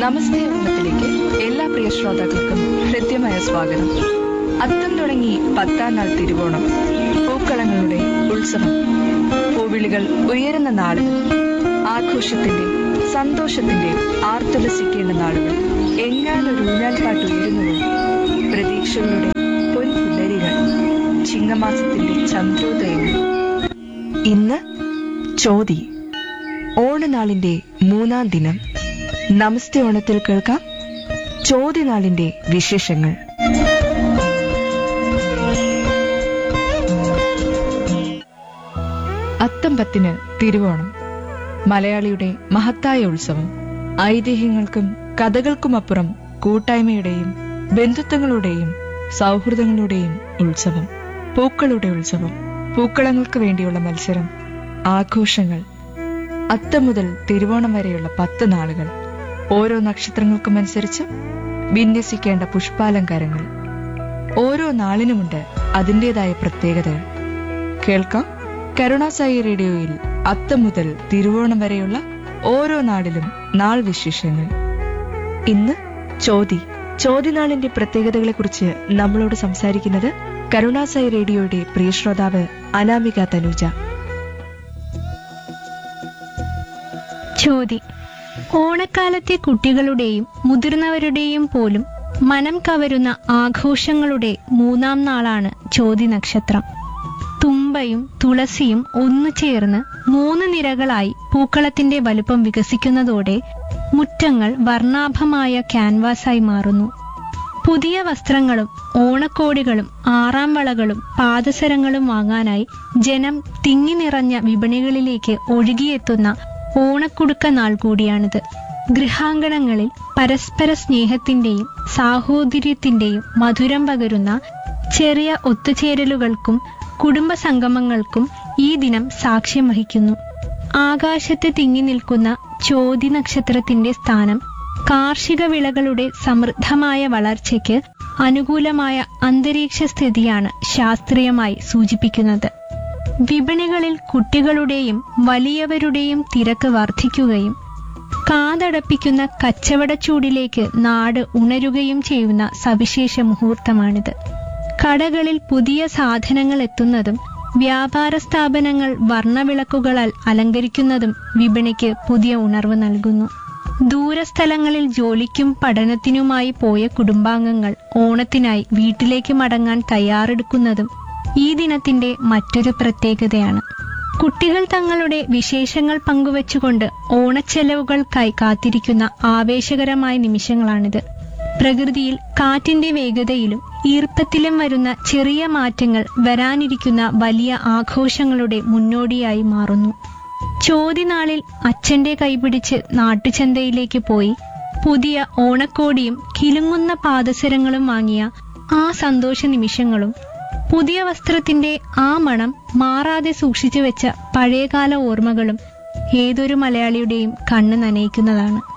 നമസ്തേ ഓണത്തിലേക്ക് എല്ലാ പ്രിയ ശ്രോതാക്കൾക്കും ഹൃദ്യമായ സ്വാഗതം അത്തം തുടങ്ങി പത്താം നാൾ തിരുവോണം പൂക്കളങ്ങളുടെ ഉത്സവം പൂവിളികൾ ഉയരുന്ന നാളുകൾ ആഘോഷത്തിന്റെ സന്തോഷത്തിന്റെ ആർത്തുലസിക്കേണ്ട നാളുകൾ എങ്ങാനൊരു ഊഞ്ഞാൽപ്പാട്ട് ഉയരുന്നുവോ പ്രതീക്ഷകളുടെ പൊൻപുലരികൾ ചിങ്ങമാസത്തിന്റെ ചന്ദ്രോദയങ്ങൾ ഇന്ന് ചോതി ഓണനാളിന്റെ മൂന്നാം ദിനം നമസ്തേ ഓണത്തിൽ കേൾക്കാം ചോദ്യനാളിന്റെ വിശേഷങ്ങൾ അത്തം പത്തിന് തിരുവോണം മലയാളിയുടെ മഹത്തായ ഉത്സവം ഐതിഹ്യങ്ങൾക്കും കഥകൾക്കുമപ്പുറം കൂട്ടായ്മയുടെയും ബന്ധുത്വങ്ങളുടെയും സൗഹൃദങ്ങളുടെയും ഉത്സവം പൂക്കളുടെ ഉത്സവം പൂക്കളങ്ങൾക്ക് വേണ്ടിയുള്ള മത്സരം ആഘോഷങ്ങൾ അത്തം മുതൽ തിരുവോണം വരെയുള്ള പത്ത് നാളുകൾ ഓരോ നക്ഷത്രങ്ങൾക്കുമനുസരിച്ച് വിന്യസിക്കേണ്ട പുഷ്പാലങ്കാരങ്ങൾ ഓരോ നാളിനുമുണ്ട് അതിൻ്റെതായ പ്രത്യേകതകൾ കേൾക്കാം കരുണാസായി റേഡിയോയിൽ അത്തം മുതൽ തിരുവോണം വരെയുള്ള ഓരോ നാടിലും നാൾ വിശേഷങ്ങൾ ഇന്ന് ചോതി ചോദ്യനാളിന്റെ പ്രത്യേകതകളെക്കുറിച്ച് നമ്മളോട് സംസാരിക്കുന്നത് കരുണാസായി റേഡിയോയുടെ പ്രിയ ശ്രോതാവ് അനാമിക തനൂജ ചോതി ഓണക്കാലത്തെ കുട്ടികളുടെയും മുതിർന്നവരുടെയും പോലും മനം കവരുന്ന ആഘോഷങ്ങളുടെ മൂന്നാം നാളാണ് ചോതി നക്ഷത്രം തുമ്പയും തുളസിയും ഒന്നു ചേർന്ന് മൂന്ന് നിരകളായി പൂക്കളത്തിന്റെ വലുപ്പം വികസിക്കുന്നതോടെ മുറ്റങ്ങൾ വർണ്ണാഭമായ ക്യാൻവാസായി മാറുന്നു പുതിയ വസ്ത്രങ്ങളും ഓണക്കോടികളും ആറാം വളകളും പാദസരങ്ങളും വാങ്ങാനായി ജനം തിങ്ങി നിറഞ്ഞ വിപണികളിലേക്ക് ഒഴുകിയെത്തുന്ന ഓണക്കുടുക്ക നാൾ കൂടിയാണിത് ഗൃഹാങ്കണങ്ങളിൽ പരസ്പര സ്നേഹത്തിന്റെയും സാഹോദര്യത്തിന്റെയും മധുരം പകരുന്ന ചെറിയ ഒത്തുചേരലുകൾക്കും കുടുംബ സംഗമങ്ങൾക്കും ഈ ദിനം സാക്ഷ്യം വഹിക്കുന്നു ആകാശത്ത് തിങ്ങി നിൽക്കുന്ന ചോതി നക്ഷത്രത്തിന്റെ സ്ഥാനം കാർഷിക വിളകളുടെ സമൃദ്ധമായ വളർച്ചയ്ക്ക് അനുകൂലമായ അന്തരീക്ഷ സ്ഥിതിയാണ് ശാസ്ത്രീയമായി സൂചിപ്പിക്കുന്നത് വിപണികളിൽ കുട്ടികളുടെയും വലിയവരുടെയും തിരക്ക് വർദ്ധിക്കുകയും കാതടപ്പിക്കുന്ന കച്ചവടച്ചൂടിലേക്ക് നാട് ഉണരുകയും ചെയ്യുന്ന സവിശേഷ മുഹൂർത്തമാണിത് കടകളിൽ പുതിയ സാധനങ്ങൾ എത്തുന്നതും വ്യാപാര സ്ഥാപനങ്ങൾ വർണ്ണവിളക്കുകളാൽ അലങ്കരിക്കുന്നതും വിപണിക്ക് പുതിയ ഉണർവ് നൽകുന്നു ദൂരസ്ഥലങ്ങളിൽ ജോലിക്കും പഠനത്തിനുമായി പോയ കുടുംബാംഗങ്ങൾ ഓണത്തിനായി വീട്ടിലേക്ക് മടങ്ങാൻ തയ്യാറെടുക്കുന്നതും ഈ ദിനത്തിന്റെ മറ്റൊരു പ്രത്യേകതയാണ് കുട്ടികൾ തങ്ങളുടെ വിശേഷങ്ങൾ പങ്കുവച്ചുകൊണ്ട് ഓണച്ചെലവുകൾക്കായി കാത്തിരിക്കുന്ന ആവേശകരമായ നിമിഷങ്ങളാണിത് പ്രകൃതിയിൽ കാറ്റിന്റെ വേഗതയിലും ഈർപ്പത്തിലും വരുന്ന ചെറിയ മാറ്റങ്ങൾ വരാനിരിക്കുന്ന വലിയ ആഘോഷങ്ങളുടെ മുന്നോടിയായി മാറുന്നു ചോതിനാളിൽ അച്ഛന്റെ കൈപിടിച്ച് നാട്ടുചന്തയിലേക്ക് പോയി പുതിയ ഓണക്കോടിയും കിലുങ്ങുന്ന പാദസരങ്ങളും വാങ്ങിയ ആ സന്തോഷ നിമിഷങ്ങളും പുതിയ വസ്ത്രത്തിന്റെ ആ മണം മാറാതെ സൂക്ഷിച്ചു വെച്ച പഴയകാല ഓർമ്മകളും ഏതൊരു മലയാളിയുടെയും കണ്ണ് നനയിക്കുന്നതാണ്